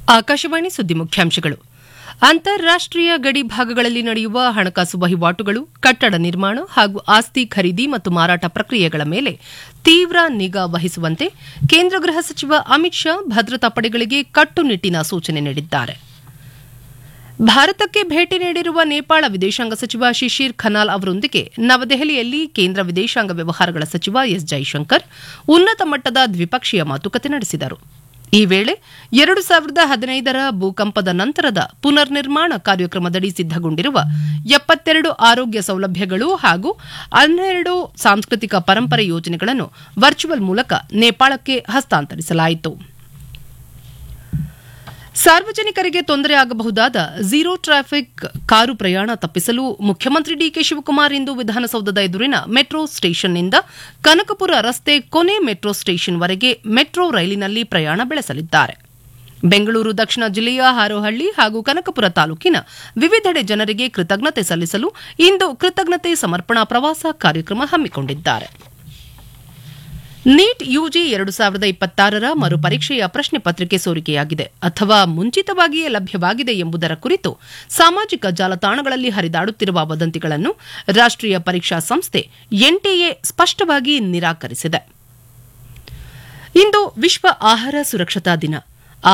ಆಕಾಶವಾಣಿ ಸುದ್ದಿ ಮುಖ್ಯಾಂಶಗಳು ಅಂತಾರಾಷ್ಟೀಯ ಗಡಿ ಭಾಗಗಳಲ್ಲಿ ನಡೆಯುವ ಹಣಕಾಸು ವಹಿವಾಟುಗಳು ಕಟ್ಟಡ ನಿರ್ಮಾಣ ಹಾಗೂ ಆಸ್ತಿ ಖರೀದಿ ಮತ್ತು ಮಾರಾಟ ಪ್ರಕ್ರಿಯೆಗಳ ಮೇಲೆ ತೀವ್ರ ನಿಗಾ ವಹಿಸುವಂತೆ ಕೇಂದ್ರ ಗೃಹ ಸಚಿವ ಅಮಿತ್ ಶಾ ಭದ್ರತಾ ಪಡೆಗಳಿಗೆ ಕಟ್ಟುನಿಟ್ಟಿನ ಸೂಚನೆ ನೀಡಿದ್ದಾರೆ ಭಾರತಕ್ಕೆ ಭೇಟಿ ನೀಡಿರುವ ನೇಪಾಳ ವಿದೇಶಾಂಗ ಸಚಿವ ಶಿಶಿರ್ ಖನಾಲ್ ಅವರೊಂದಿಗೆ ನವದೆಹಲಿಯಲ್ಲಿ ಕೇಂದ್ರ ವಿದೇಶಾಂಗ ವ್ಯವಹಾರಗಳ ಸಚಿವ ಎಸ್ ಜೈಶಂಕರ್ ಉನ್ನತ ಮಟ್ಟದ ದ್ವಿಪಕ್ಷೀಯ ಮಾತುಕತೆ ನಡೆಸಿದರು ಈ ವೇಳೆ ಎರಡು ಸಾವಿರದ ಹದಿನೈದರ ಭೂಕಂಪದ ನಂತರದ ಪುನರ್ ನಿರ್ಮಾಣ ಕಾರ್ಯಕ್ರಮದಡಿ ಸಿದ್ದಗೊಂಡಿರುವ ಎಪ್ಪತ್ತೆರಡು ಆರೋಗ್ಯ ಸೌಲಭ್ಯಗಳು ಹಾಗೂ ಹನ್ನೆರಡು ಸಾಂಸ್ಕೃತಿಕ ಪರಂಪರೆ ಯೋಜನೆಗಳನ್ನು ವರ್ಚುವಲ್ ಮೂಲಕ ನೇಪಾಳಕ್ಕೆ ಹಸ್ತಾಂತರಿಸಲಾಯಿತು ಸಾರ್ವಜನಿಕರಿಗೆ ತೊಂದರೆ ಆಗಬಹುದಾದ ಝೀರೋ ಟ್ರಾಫಿಕ್ ಕಾರು ಪ್ರಯಾಣ ತಪ್ಪಿಸಲು ಮುಖ್ಯಮಂತ್ರಿ ಡಿಕೆ ಶಿವಕುಮಾರ್ ಇಂದು ವಿಧಾನಸೌಧದ ಎದುರಿನ ಮೆಟ್ರೋ ಸ್ಟೇಷನ್ನಿಂದ ಕನಕಪುರ ರಸ್ತೆ ಕೊನೆ ಮೆಟ್ರೋ ಸ್ಟೇಷನ್ವರೆಗೆ ಮೆಟ್ರೋ ರೈಲಿನಲ್ಲಿ ಪ್ರಯಾಣ ಬೆಳೆಸಲಿದ್ದಾರೆ ಬೆಂಗಳೂರು ದಕ್ಷಿಣ ಜಿಲ್ಲೆಯ ಹಾರೋಹಳ್ಳಿ ಹಾಗೂ ಕನಕಪುರ ತಾಲೂಕಿನ ವಿವಿಧೆಡೆ ಜನರಿಗೆ ಕೃತಜ್ಞತೆ ಸಲ್ಲಿಸಲು ಇಂದು ಕೃತಜ್ಞತೆ ಸಮರ್ಪಣಾ ಪ್ರವಾಸ ಕಾರ್ಯಕ್ರಮ ಹಮ್ಮಿಕೊಂಡಿದ್ದಾರೆ ನೀಟ್ ಯುಜಿ ಎರಡು ಸಾವಿರದ ಇಪ್ಪತ್ತಾರರ ಮರುಪರೀಕ್ಷೆಯ ಪ್ರಶ್ನೆ ಪತ್ರಿಕೆ ಸೋರಿಕೆಯಾಗಿದೆ ಅಥವಾ ಮುಂಚಿತವಾಗಿಯೇ ಲಭ್ಯವಾಗಿದೆ ಎಂಬುದರ ಕುರಿತು ಸಾಮಾಜಿಕ ಜಾಲತಾಣಗಳಲ್ಲಿ ಹರಿದಾಡುತ್ತಿರುವ ವದಂತಿಗಳನ್ನು ರಾಷ್ಟೀಯ ಪರೀಕ್ಷಾ ಸಂಸ್ಥೆ ಎನ್ಟಿಎ ಸ್ಪಷ್ಟವಾಗಿ ನಿರಾಕರಿಸಿದೆ ಇಂದು ವಿಶ್ವ ಆಹಾರ ಸುರಕ್ಷತಾ ದಿನ